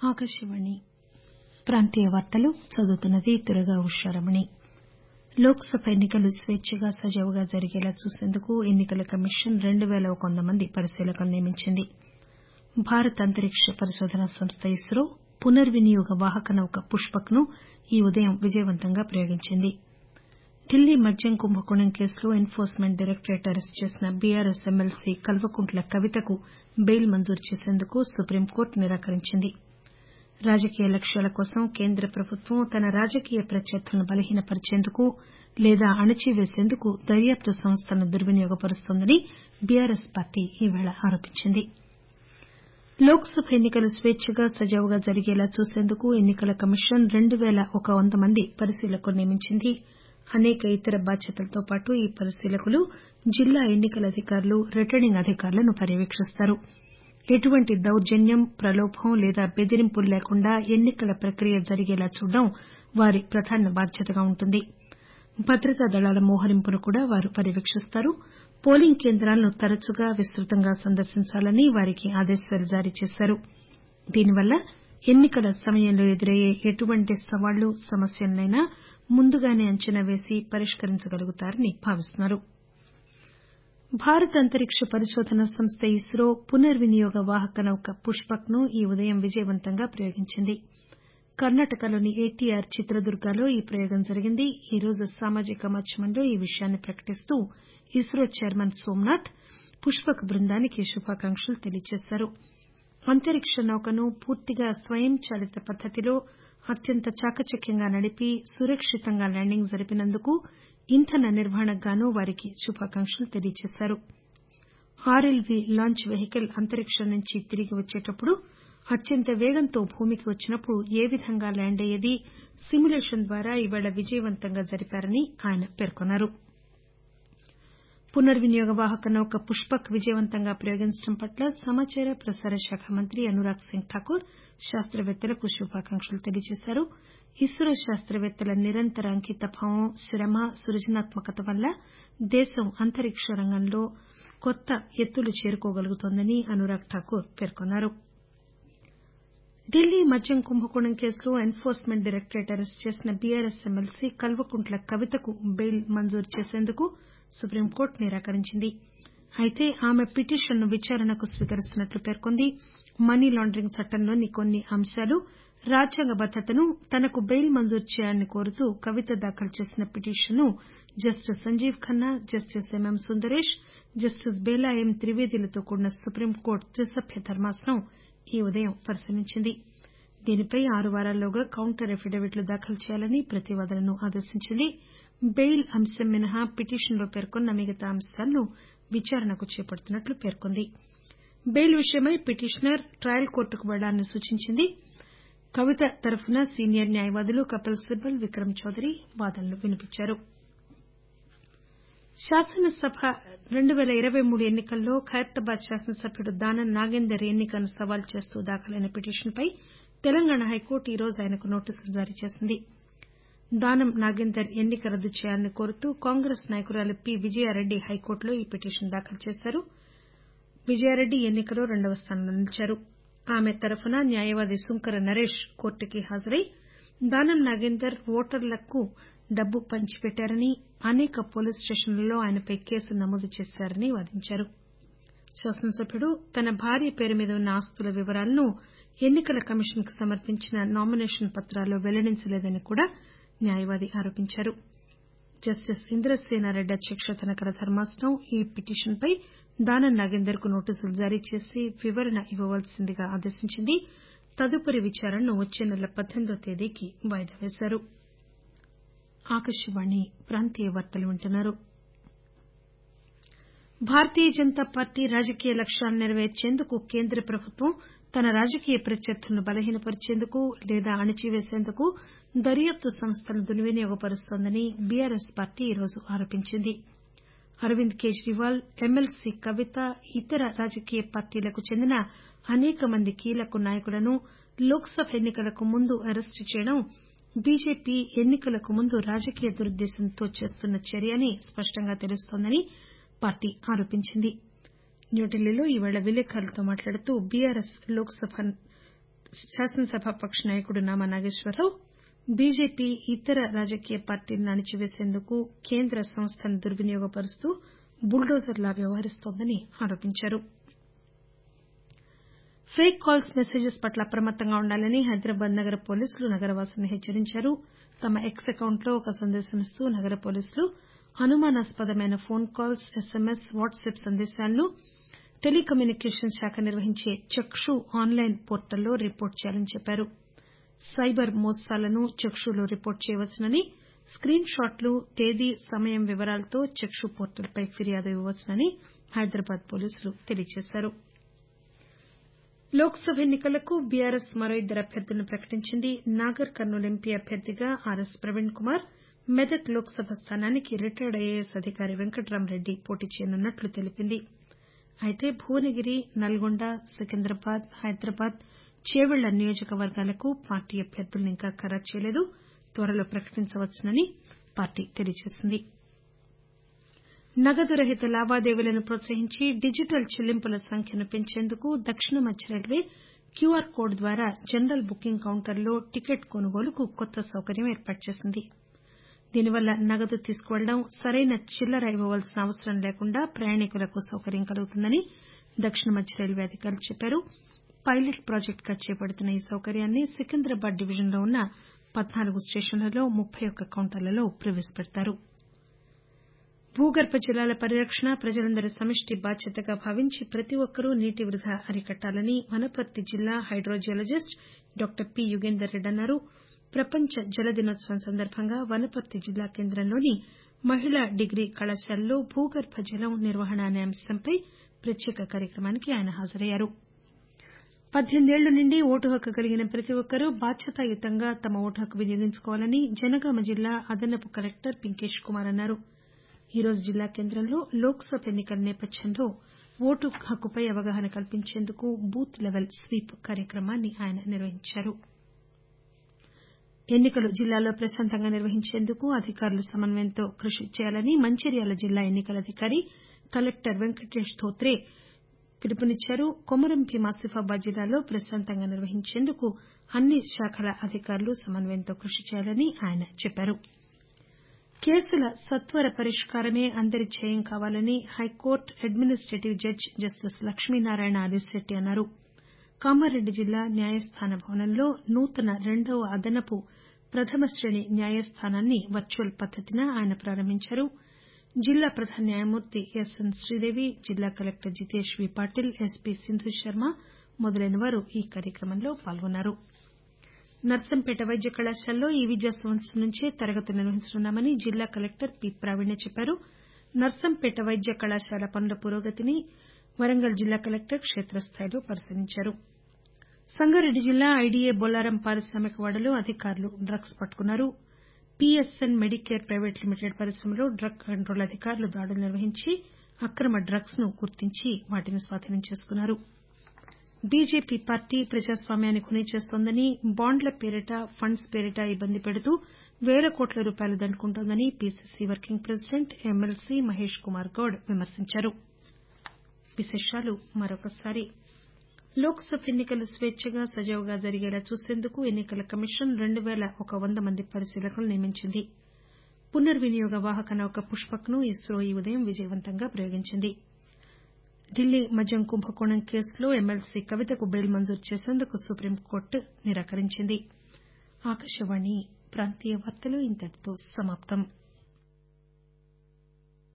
ఆకాశవాణి ప్రాంతీయ వార్తలు చదువుతున్నది దుర్గా ఉషారమణి లోక్ సభ ఎన్నికలు స్వేచ్చగా సజావుగా జరిగేలా చూసేందుకు ఎన్నికల కమిషన్ రెండు పేల ఒక వంద మంది పరిశీలకులను నియమించింది భారత అంతరిక్ష పరిశోధనా సంస్థ ఇస్రో పునర్వినియోగ వాహక నౌక పుష్పక్ ను ఈ ఉదయం విజయవంతంగా ప్రయోగించింది ఢిల్లీ మద్యం కుంభకోణం కేసులో ఎన్ ఫోర్స్మెంట్ డైరెక్టరేట్ అరెస్టు చేసిన బీఆర్ఎస్ ఎమ్మెల్సీ కల్వకుంట్ల కవితకు బెయిల్ మంజూరు చేసేందుకు సుప్రీంకోర్టు నిరాకరించింది రాజకీయ లక్ష్యాల కోసం కేంద్ర ప్రభుత్వం తన రాజకీయ ప్రత్యర్థులను బలహీనపరిచేందుకు లేదా అణచివేసేందుకు దర్యాప్తు సంస్థలను దుర్వినియోగపరుస్తోందని బీఆర్ఎస్ పార్టీ ఈరోజు ఆరోపించింది లోక్ సభ ఎన్నికలు స్వేచ్చగా సజావుగా జరిగేలా చూసేందుకు ఎన్నికల కమిషన్ రెండు పేల ఒక వంద మంది పరిశీలకులను నియమించింది అనేక ఇతర బాధ్యతలతో పాటు ఈ పరిశీలకులు జిల్లా ఎన్నికల అధికారులు రిటర్నింగ్ అధికారులను పర్యవేకిస్తారు ఎటువంటి దౌర్జన్యం ప్రలోభం లేదా బెదిరింపులు లేకుండా ఎన్నికల ప్రక్రియ జరిగేలా చూడటం వారి ప్రధాన బాధ్యతగా ఉంటుంది భద్రతా దళాల మోహరింపును కూడా వారు పర్యవేకిస్తారు పోలింగ్ కేంద్రాలను తరచుగా విస్తృతంగా సందర్శించాలని వారికి ఆదేశాలు జారీ చేశారు దీనివల్ల ఎన్నికల సమయంలో ఎదురయ్యే ఎటువంటి సవాళ్లు సమస్యలనైనా ముందుగానే అంచనా పేసి పరిష్కరించగలుగుతారని భావిస్తున్నారు భారత అంతరిక్ష పరిశోధనా సంస్థ ఇస్రో పునర్వినియోగ వాహక నౌక పుష్పక్ ను ఈ ఉదయం విజయవంతంగా ప్రయోగించింది కర్నాటకలోని ఏటీఆర్ చిత్రదుర్గలో ఈ ప్రయోగం జరిగింది ఈరోజు సామాజిక మాధ్యమంలో ఈ విషయాన్ని ప్రకటిస్తూ ఇస్రో చైర్మన్ సోమనాథ్ పుష్పక్ బృందానికి శుభాకాంక్షలు తెలియజేశారు అంతరిక్ష నౌకను పూర్తిగా స్వయంచాలిత పద్దతిలో అత్యంత చాకచక్యంగా నడిపి సురక్షితంగా ల్యాండింగ్ జరిపినందుకు ఇంధన నిర్వహణకు గాను వారికి శుభాకాంక్షలు తెలియజేశారు ఆర్ఎల్వీ లాంచ్ వెహికల్ అంతరిక్షం నుంచి తిరిగి వచ్చేటప్పుడు అత్యంత పేగంతో భూమికి వచ్చినప్పుడు ఏ విధంగా ల్యాండ్ అయ్యేది సిమ్యులేషన్ ద్వారా ఇవాళ విజయవంతంగా జరిపారని ఆయన పేర్కొన్నారు పునర్వినియోగ వాహక నౌక పుష్పక్ విజయవంతంగా ప్రయోగించడం పట్ల సమాచార ప్రసార శాఖ మంత్రి అనురాగ్ సింగ్ ఠాకూర్ శాస్తవేత్తలకు శుభాకాంక్షలు తెలియజేశారు ఇస్రో శాస్తవేత్తల నిరంతర అంకితభావం శ్రమ సృజనాత్మకత వల్ల దేశం అంతరిక్ష రంగంలో కొత్త ఎత్తులు చేరుకోగలుగుతోందని అనురాగ్ ఠాకూర్ పేర్కొన్నారు ఢిల్లీ మద్యం కుంభకోణం కేసులో ఎన్ ఫోర్స్మెంట్ డైరెక్టరేట్ అరెస్టు చేసిన బీఆర్ఎస్ ఎమ్మెల్సీ కల్వకుంట్ల కవితకు బెయిల్ మంజూరు చేసేందుకు సుప్రీంకోర్టు నిరాకరించింది అయితే ఆమె పిటిషన్ను విచారణకు స్వీకరిస్తున్నట్లు పేర్కొంది మనీ లాండరింగ్ చట్టంలోని కొన్ని అంశాలు రాజ్యాంగబద్దతను తనకు బెయిల్ మంజూరు చేయాలని కోరుతూ కవిత దాఖలు చేసిన పిటిషన్ను justice Sanjiv Khanna justice M M Sundaresh justice Bela M త్రివేదిలతో కూడిన సుప్రీంకోర్టు త్రిసభ్య ధర్మాసనం ఈ ఉదయం పరిశీలించింది దీనిపై ఆరు వారాల్లోగా కౌంటర్ అఫిడవిట్లు దాఖలు చేయాలని ప్రతివాదులను ఆదేశించింది బెయిల్ అంశం మినహా పిటిషన్లో పేర్కొన్న మిగతా అంశాలను విచారణకు చేపడుతున్నట్లు పేర్కొంది బెయిల్ విషయమై పిటిషనర్ ట్రయల్ కోర్టుకు పెళ్లాలని సూచించింది కవిత తరఫున సీనియర్ న్యాయవాదులు కపిల్ సిబల్ విక్రమ్ చౌదరి వాదనలు వినిపించారు శాసనసభ రెండు పేల ఇరవై మూడు ఎన్నికల్లో ఖైరతాబాద్ శాసనసభ్యుడు దానం నాగేందర్ ఎన్నికను సవాలు చేస్తూ దాఖలైన పిటిషన్పై తెలంగాణ హైకోర్టు ఈరోజు ఆయనకు నోటీసులు జారీ చేసింది దానం నాగేందర్ ఎన్నిక రద్దు చేయాలని కోరుతూ కాంగ్రెస్ నాయకురాలు పి విజయారెడ్డి హైకోర్టులో ఈ పిటిషన్ దాఖలు చేశారు విజయారెడ్డి ఈ ఎన్నికలో రెండవ స్థానంలో నిలిచారు ఆమె తరఫున న్యాయవాది సుంకర నరేష్ కోర్టుకి హాజరై దానం నాగేందర్ ఓటర్లకు డబ్బు పంచిపెట్టారని అనేక పోలీస్ స్టేషన్లలో ఆయనపై కేసు నమోదు చేశారని వాదించారు శాసనసభ్యుడు తన భార్య పేరు మీద ఉన్న ఆస్తుల వివరాలను ఎన్నికల కమిషన్ కు సమర్పించిన నామినేషన్ పత్రాల్లో వెల్లడించలేదని కూడా న్యాయవాది ఆరోపించారు జస్టిస్ ఇంద్రసేనారెడ్డి అధ్యక్షతన గల ధర్మాసనం ఈ పిటిషన్పై దానం నాగేందర్ కు నోటీసులు జారీ చేసి వివరణ ఇవ్వవలసిందిగా ఆదేశించింది తదుపరి విచారణను వచ్చే నెల పద్దెనిమిదవ తేదీకి వాయిదా వేశారు భారతీయ జనతా పార్టీ రాజకీయ లక్ష్యాలను నెరవేర్చేందుకు కేంద్ర ప్రభుత్వం తన రాజకీయ ప్రత్యర్థులను బలహీనపరిచేందుకు లేదా అణచివేసేందుకు దర్యాప్తు సంస్థలను దుర్వినియోగపరుస్తోందని బీఆర్ఎస్ పార్టీ ఈరోజు ఆరోపించింది అరవింద్ కేజ్రీవాల్ ఎమ్మెల్సీ కవిత ఇతర రాజకీయ పార్టీలకు చెందిన అనేక మంది కీలక నాయకులను లోక్ సభ ఎన్నికలకు ముందు అరెస్టు చేయడం బీజేపీ ఎన్నికలకు ముందు రాజకీయ దురుద్దేశంతో చేస్తున్న చర్య అని స్పష్టంగా తెలుస్తోందని పార్టీ ఆరోపించింది న్యూఢిల్లీలో ఈరోజు విలేకరులతో మాట్లాడుతూ బీఆర్ఎస్ లోక్ సభ శాసనసభాపక్ష నాయకుడు నామా నాగేశ్వరరావు బీజేపీ ఇతర రాజకీయ పార్టీలను అణిచివేసేందుకు కేంద్ర సంస్థను దుర్వినియోగపరుస్తూ బుల్డోజర్లా వ్యవహరిస్తోందని ఆరోపించారు ఫేక్ కాల్స్ మెసేజెస్ పట్ల అప్రమత్తంగా ఉండాలని హైదరాబాద్ నగర పోలీసులు నగరవాసులను హెచ్చరించారు తమ ఎక్స్ అకౌంట్ లో ఒక సందేశం ఇస్తూ నగర పోలీసులు అనుమానాస్పదమైన ఫోన్ కాల్స్ ఎస్ఎంఎస్ వాట్సప్ సందేశాలను టెలికమ్యూనికేషన్స్ శాఖ నిర్వహించే చక్షు ఆన్లైన్ పోర్టల్లో రిపోర్టు చేయాలని చెప్పారు సైబర్ మోసాలను చక్షులో రిపోర్టు చేయవచ్చునని స్కీన్ షాట్లు తేదీ సమయం వివరాలతో చక్షు పోర్టల్పై ఫిర్యాదు ఇవ్వవచ్చునని హైదరాబాద్ పోలీసులు తెలియజేశారు లోక్ సభ ఎన్ని కలకు బీఆర్ఎస్ మరో ఇద్దరు అభ్యర్థులను ప్రకటించింది నాగర్ కర్నూల్ ఎంపీ అభ్యర్థిగా ఆర్ఎస్ ప్రవీణ్ కుమార్ మెదక్ లోక్ సభ స్థానానికి రిటైర్డ్ ఐఏఎస్ అధికారి వెంకట్రామరెడ్డి పోటీ చేయనున్నట్లు తెలిపింది అయితే భువనగిరి నల్గొండ సికింద్రాబాద్ హైదరాబాద్ చేవెళ్ల నియోజకవర్గాలకు పార్టీ అభ్యర్థులను ఇంకా ఖరారు చేయలేదు త్వరలో ప్రకటించవచ్చునని పార్టీ తెలియజేసింది నగదు రహిత లావాదేవీలను ప్రోత్సహించి డిజిటల్ చెల్లింపుల సంఖ్యను పెంచేందుకు దక్షిణ మధ్య రైల్వే క్యూఆర్ కోడ్ ద్వారా జనరల్ బుకింగ్ కౌంటర్లో టికెట్ కొనుగోలుకు కొత్త సౌకర్యం ఏర్పాటు చేసింది దీనివల్ల నగదు తీసుకుపెళ్లడం సరైన చిల్లర ఇవ్వవలసిన అవసరం లేకుండా ప్రయాణికులకు సౌకర్యం కలుగుతుందని దక్షిణ మధ్య రైల్వే అధికారులు చెప్పారు పైలట్ ప్రాజెక్టుగా చేపడుతున్న ఈ సౌకర్యాన్ని సికింద్రాబాద్ డివిజన్లో ఉన్న పద్నాలుగు స్టేషన్లలో ముప్పై ఒక్క కౌంటర్లలో ప్రవేశపెడతారు భూగర్భ జలాల పరిరక్షణ ప్రజలందరి సమిష్టి బాధ్యతగా భావించి ప్రతి ఒక్కరూ నీటి వృథా అరికట్టాలని వనపర్తి జిల్లా hydro geologist doctor P Yugender Reddy అన్నారు ప్రపంచ జల దినోత్సవం సందర్భంగా వనపర్తి జిల్లా కేంద్రంలోని మహిళా డిగ్రీ కళాశాలలో భూగర్భ జలం నిర్వహణ అనే అంశంపై ప్రత్యేక కార్యక్రమానికి ఆయన హాజరయ్యారు పద్దెనిమిదేళ్ల నుండి ఓటు హక్కు కలిగిన ప్రతి ఒక్కరూ బాధ్యతాయుతంగా తమ ఓటు హక్కు వినియోగించుకోవాలని జనగామ జిల్లా అదనపు కలెక్టర్ పింకేష్ కుమార్ అన్నారు ఈరోజు జిల్లా కేంద్రంలో లోక్ సభ ఎన్ని కల నేపథ్యంలో ఓటు హక్కుపై అవగాహన కల్పించేందుకు బూత్ లెవెల్ స్వీప్ కార్యక్రమాన్ని ఆయన నిర్వహించారు ఎన్నికలు జిల్లాలో ప్రశాంతంగా నిర్వహించేందుకు అధికారులు సమన్వయంతో కృషి చేయాలని మంచిర్యాల జిల్లా ఎన్నికల అధికారి కలెక్టర్ వెంకటేష్ ధోత్రే పిలుపునిచ్చారు కొమరం భీం ఆసిఫాబాద్ జిల్లాలో ప్రశాంతంగా నిర్వహించేందుకు అన్ని శాఖల అధికారులు సమన్వయంతో కృషి చేయాలని ఆయన చెప్పారు కేసుల సత్వర పరిష్కారమే అందరి ధ్యేయం కావాలని high court administrative judge justice Lakshminarayana Adisetty అన్నారు కామారెడ్డి జిల్లా న్యాయస్థాన భవనంలో నూతన రెండవ అదనపు ప్రథమ శ్రేణి న్యాయస్థానాన్ని వర్చువల్ పద్దతిన ఆయన ప్రారంభించారు జిల్లా ప్రధాన న్యాయమూర్తి ఎస్ఎన్ శ్రీదేవి జిల్లా collector Jitesh V Patil SP Sindhu Sharma మొదలైన వారు ఈ కార్యక్రమంలో పాల్గొన్నారు నర్సంపేట వైద్య కళాశాలలో ఈ విద్యా సంవత్సరం నుంచే తరగతులు నిర్వహించనున్నామని జిల్లా కలెక్టర్ పి ప్రావీణ్య చెప్పారు నర్సంపేట వైద్య కళాశాల పనుల పురోగతిని వరంగల్ జిల్లా కలెక్టర్ కేత్రస్థాయిలో పరిశీలించారు సంగారెడ్డి జిల్లా ఐడీఏ బొల్లారం పారిశ్రామిక వాడలో అధికారులు డ్రగ్స్ పట్టుకున్నారు పీఎస్ఎన్ మెడికేర్ ప్రైవేట్ లిమిటెడ్ పరిశ్రమలో డ్రగ్ కంట్రోల్ అధికారులు దాడులు నిర్వహించి అక్రమ డ్రగ్స్ ను గుర్తించి వాటిని స్వాధీనం చేసుకున్నారు బీజేపీ పార్టీ ప్రజాస్వామ్యాన్ని ఖూనీ చేస్తోందని బాండ్ల పేరిట ఫండ్స్ పేరిట ఇబ్బంది పెడుతూ పేల కోట్ల రూపాయలు దండుకుంటోందని PCC working president MLC Mahesh Kumar Goud విమర్శించారు లోక్ సభ ఎన్నికలు స్వేచ్చగా సజావుగా జరిగేలా చూసేందుకు ఎన్నికల కమిషన్ రెండు పేల ఒక వంద మంది పరిశీలకులను నియమించింది పునర్వినియోగ వాహక నౌక పుష్పక్ ను ఇస్రో ఈ ఉదయం విజయవంతంగా ప్రయోగించింది ఢిల్లీ మద్యం కుంభకోణం కేసులో ఎమ్మెల్సీ కవితకు బెయిల్ మంజూరు చేసేందుకు సుప్రీంకోర్టు నిరాకరించింది